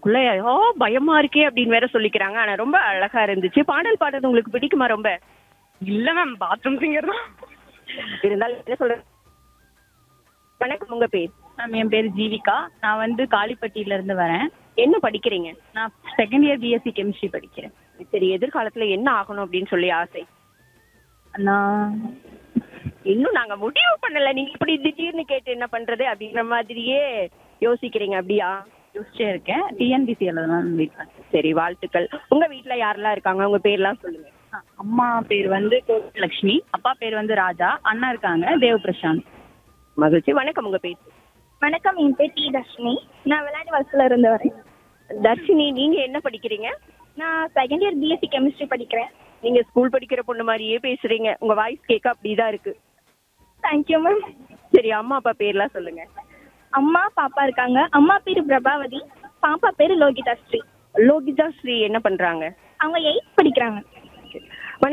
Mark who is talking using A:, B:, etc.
A: கேட்கறதுக்குள்ள ஓ பயமா இருக்கே அப்படின்னு வேற சொல்லிக்கிறாங்க ஆனா ரொம்ப அழகா இருந்துச்சு பாடல் பாடுறது உங்களுக்கு பிடிக்குமா ரொம்ப
B: இல்ல மேம் பாத்ரூம் சிங்கர் தான்
A: இருந்தாலும் என்ன சொல்ற வணக்கம் உங்க பேர்
B: மேம் என் பேர் ஜீவிகா நான் வந்து காளிப்பட்டியில இருந்து வரேன்
A: என்ன படிக்கிறீங்க
B: நான் செகண்ட் இயர் பிஎஸ்சி கெமிஸ்ட்ரி படிக்கிறேன்
A: சரி எதிர்காலத்துல என்ன ஆகணும் அப்படின்னு சொல்லி ஆசை
B: நான்
A: இன்னும் நாங்க முடிவு பண்ணல நீங்க இப்படி திடீர்னு கேட்டு என்ன பண்றது அப்படிங்கிற மாதிரியே யோசிக்கிறீங்க அப்படியா
B: யோசிச்சே இருக்கேன் டிஎன்பிசி எழுதலாம் வீட்டில்
A: சரி வாழ்த்துக்கள் உங்க வீட்ல யாரெல்லாம் இருக்காங்க உங்க பேர்லாம் சொல்லுங்க
B: அம்மா பேர் வந்து லக்ஷ்மி அப்பா பேர் வந்து ராஜா அண்ணா இருக்காங்க தேவ் பிரசாந்த்
A: மகிழ்ச்சி வணக்கம் உங்க பேர்
C: வணக்கம் என் பேர் டி தர்ஷினி நான் விளையாட்டு வளர்ச்சியில் இருந்து வரேன்
A: தர்ஷினி நீங்க என்ன படிக்கிறீங்க
C: நான் செகண்ட் இயர் பிஎஸ்சி கெமிஸ்ட்ரி படிக்கிறேன்
A: நீங்க ஸ்கூல் படிக்கிற பொண்ணு மாதிரியே பேசுறீங்க உங்க வாய்ஸ் கேட்க அப்படிதான் இருக்கு
C: தேங்க்யூ மேம்
A: சரி அம்மா அப்பா பேர்லாம் சொல்லுங்க
C: அம்மா பாப்பா இருக்காங்க அம்மா பேர் பிரபாவதி பாப்பா பேர் லோகிதா ஸ்ரீ
A: லோகிதா ஸ்ரீ என்ன பண்றாங்க
C: அவங்க எயித் படிக்கிறாங்க